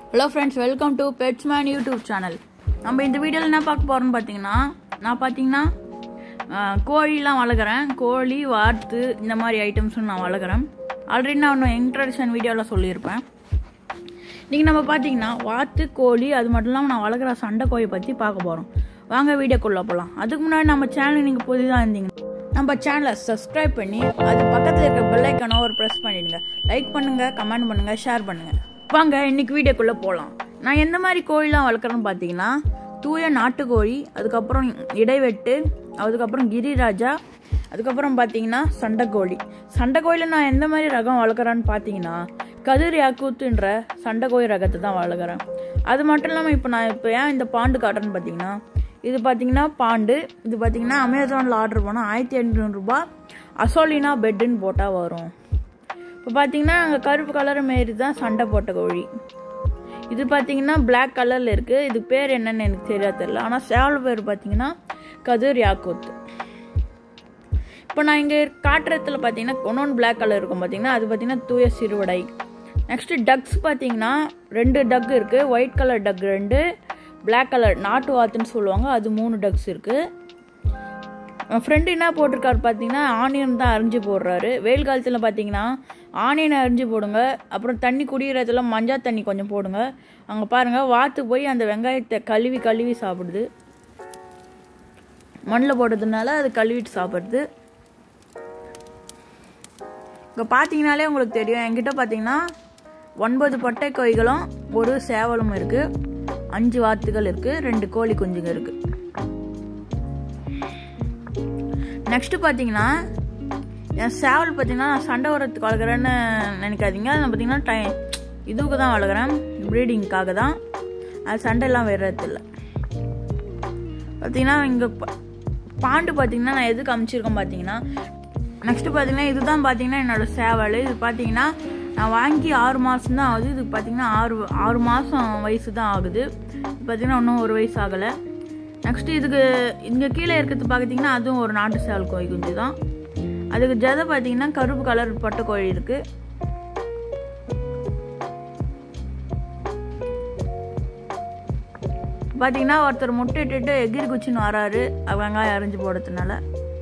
hello friends welcome to பெட்ஸ்மேன் YouTube channel நம்ம இந்த வீடியோவில் என்ன பார்க்க போகிறோம்னு பார்த்தீங்கன்னா நான் பார்த்தீங்கன்னா ஆஹ், கோழிலாம் வளர்க்குறேன் கோழி வாத்து இந்த மாதிரி ஐட்டம்ஸும் நான் வளர்க்குறேன் ஆல்ரெடி நான் ஒன்று இன்ட்ரடக்ஷன் வீடியோவில் சொல்லியிருப்பேன் இன்றைக்கி நம்ம பார்த்தீங்கன்னா வாத்து கோழி அது மட்டும் இல்லாமல் நான் வளர்க்குற சண்டை கோழி பற்றி பார்க்க போகிறோம் வாங்க வீடியோக்குள்ளே போகலாம் அதுக்கு முன்னாடி நம்ம சேனல் நீங்கள் புதிதாக இருந்தீங்க நம்ம சேனலை சப்ஸ்கிரைப் பண்ணி அது பக்கத்தில் இருக்க பெல் ஐக்கானை ஒரு ப்ரெஸ் பண்ணிடுங்க லைக் பண்ணுங்கள் கமெண்ட் பண்ணுங்கள் ஷேர் பண்ணுங்கள் வாங்க இன்னைக்கு வீடியோக்குள்ளே போகலாம் நான் எந்த மாதிரி கோழிலாம் வளர்க்குறேன்னு பார்த்தீங்கன்னா தூய நாட்டுக்கோழி அதுக்கப்புறம் இடைவெட்டு அதுக்கப்புறம் கிரிராஜா அதுக்கப்புறம் பார்த்தீங்கன்னா சண்டைக்கோழி சண்டைக்கோழியில் நான் எந்த மாதிரி ரகம் வளர்க்குறேன்னு பார்த்தீங்கன்னா கதிர் யாக்கூத்துன்ற சண்டைக்கோழி ரகத்தை தான் வளர்க்குறேன் அது மட்டும் இல்லாமல் இப்போ நான் இப்போ ஏன் இந்த பாண்டு காட்டுறேன்னு பார்த்தீங்கன்னா இது பார்த்தீங்கன்னா பாண்டு இது பார்த்தீங்கன்னா அமேசானில் ஆர்டர் பண்ணால் ஆயிரத்தி எண்ணூறுரூபா அசோலினா பெட்டுன்னு போட்டால் வரும் இப்போ பார்த்தீங்கன்னா அங்கே கருப்பு கலர் மாரி தான் சண்டை போட்ட கோழி இது பார்த்தீங்கன்னா Black கலரில் இருக்குது இது பேர் என்னன்னு எனக்கு தெரியாது தெரியல ஆனால் சேவல் பேர் பார்த்தீங்கன்னா கதிர் யாக்கூத் இப்போ நான் இங்கே காட்டுறதுல பார்த்தீங்கன்னா ஒன்னொன்று Black கலர் இருக்கும் பார்த்தீங்கன்னா அது பார்த்தீங்கன்னா தூய சிறுவடை நெக்ஸ்ட்டு டக்ஸ் பார்த்தீங்கன்னா ரெண்டு டக் இருக்குது ஒயிட் கலர் டக் ரெண்டு Black கலர் நாட்டு வாத்துன்னு சொல்லுவாங்க அது மூணு டக்ஸ் இருக்குது என் ஃப்ரெண்டு என்ன போட்டிருக்காரு பார்த்தீங்கன்னா ஆனியன் தான் அரிஞ்சு போடுறாரு வெயில் காலத்தில் பார்த்தீங்கன்னா ஆனியனை அரிஞ்சு போடுங்க அப்புறம் தண்ணி குடிக்கிறதுல மஞ்சள் தண்ணி கொஞ்சம் போடுங்க அங்கே பாருங்கள் வாத்து போய் அந்த வெங்காயத்தை கழுவி கழுவி சாப்பிடுது மண்ணில் போடுறதுனால அது கழுவிட்டு சாப்பிடுது இங்கே பார்த்தீங்கனாலே உங்களுக்கு தெரியும் என்கிட்ட பார்த்தீங்கன்னா ஒன்பது பட்டை கோழிகளும் ஒரு சேவலும் இருக்குது அஞ்சு வாத்துகள் இருக்குது ரெண்டு கோழி குஞ்சுங்க இருக்குது நெக்ஸ்ட் பார்த்தீங்கன்னா என் சேவல் பார்த்தீங்கன்னா நான் சண்டை வரத்துக்கு வளர்க்குறேன்னு நினைக்காதீங்க அது நான் பார்த்தீங்கன்னா டை இதுக்கு தான் வளர்க்குறேன் ப்ரீடிங்க்காக தான் அது சண்டைலாம் வர்றதில்ல பார்த்தீங்கன்னா இங்கே பாண்டு பார்த்தீங்கன்னா நான் எதுக்கு அமைச்சிருக்கேன் பார்த்தீங்கன்னா நெக்ஸ்ட்டு பார்த்தீங்கன்னா இதுதான் பார்த்தீங்கன்னா என்னோட சேவல் இது பார்த்தீங்கன்னா நான் வாங்கி ஆறு மாதம் தான் ஆகுது இது பார்த்தீங்கன்னா ஆறு ஆறு மாதம் வயசு தான் ஆகுது இது பார்த்தீங்கன்னா இன்னும் ஒரு வயசு ஆகலை நெக்ஸ்ட் இதுக்கு இங்கே கீழே இருக்கிறது பார்த்தீங்கன்னா அதுவும் ஒரு நாட்டு சேவல் கோழி குஞ்சு தான் அதுக்கு ஜதை பார்த்தீங்கன்னா கருப்பு கலர் பட்டை கோழி இருக்கு பார்த்தீங்கன்னா ஒருத்தர் முட்டை இட்டுட்டு எகிரி குச்சின்னு வராரு அது வெங்காயம் அரிஞ்சு போடுறதுனால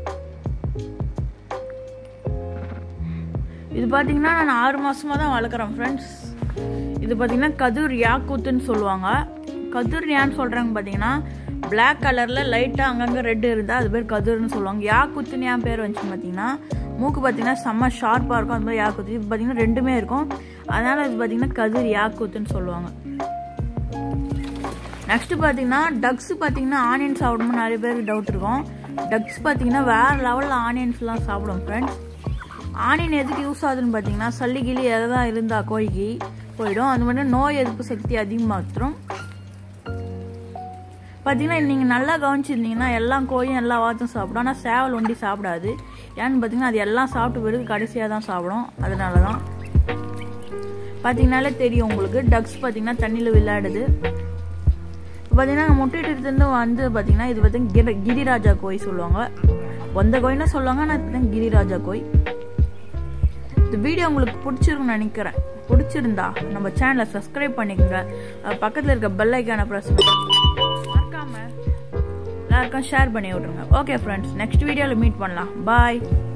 இது பார்த்தீங்கன்னா நான் ஆறு மாசமா தான் வளர்க்குறேன் ஃப்ரெண்ட்ஸ் இது பார்த்தீங்கன்னா கதிர் யாக்கூத்துன்னு சொல்லுவாங்க கதிர் ஏன்னு சொல்கிறாங்க பார்த்தீங்கன்னா Black கலரில் லைட்டாக அங்கங்கே ரெட் இருந்தால் அது பேர் கதிர்னு சொல்லுவாங்க யாக்கூத்துன்னு ஏன் பேர் வந்துச்சுன்னு பார்த்தீங்கன்னா மூக்கு பார்த்தீங்கன்னா செம்ம ஷார்ப்பாக இருக்கும் அது மாதிரி யாக்கூத்து இது பார்த்தீங்கன்னா ரெண்டுமே இருக்கும் அதனால் இது பார்த்தீங்கன்னா கதிர் யாக்கூத்துன்னு சொல்லுவாங்க நெக்ஸ்ட் பார்த்தீங்கன்னா டக்ஸ் பார்த்தீங்கன்னா ஆனியன் சாப்பிடணும்னு நிறைய பேருக்கு டவுட் இருக்கும் டக்ஸ் பார்த்தீங்கன்னா வேறு லெவலில் ஆனியன்ஸ்லாம் சாப்பிடும் ஃப்ரெண்ட்ஸ் ஆனியன் எதுக்கு யூஸ் ஆகுதுன்னு பார்த்தீங்கன்னா சளி கிளி எதாவது இருந்தால் கோழிக்கு போயிடும் அது மட்டும் நோய் எதிர்ப்பு சக்தி அதிகமாகத்துரும் பார்த்தீங்கன்னா நீங்கள் நல்லா கவனிச்சிருந்தீங்கன்னா எல்லா கோழியும் எல்லா வாத்தும் சாப்பிடும் ஆனால் சேவல் ஒண்டி சாப்பிடாது ஏன்னு பார்த்தீங்கன்னா அது எல்லாம் சாப்பிட்டு பிறகு கடைசியாக தான் சாப்பிடும் அதனால தான் பார்த்தீங்கனாலே தெரியும் உங்களுக்கு டக்ஸ் பார்த்தீங்கன்னா தண்ணியில் விளையாடுது பார்த்தீங்கன்னா முட்டையிட்டு வந்து பார்த்தீங்கன்னா இது பார்த்தீங்கன்னா கிரி கிரிராஜா கோய் சொல்லுவாங்க வந்த கோயின்னு சொல்லுவாங்க ஆனால் இதுதான் கிரிராஜா கோய் இந்த வீடியோ உங்களுக்கு பிடிச்சிருக்குன்னு நினைக்கிறேன் பிடிச்சிருந்தா நம்ம சேனலை சப்ஸ்கிரைப் பண்ணிக்கோங்க அஹ் பக்கத்தில் இருக்க பெல் ஐக்கானை ப்ரெஸ் பண்ணி மறக்காம எல்லாருக்கும் ஷேர் பண்ணி விட்ருங்க ஓகே ஃப்ரெண்ட்ஸ் நெக்ஸ்ட் வீடியோவில் மீட் பண்ணலாம் பாய்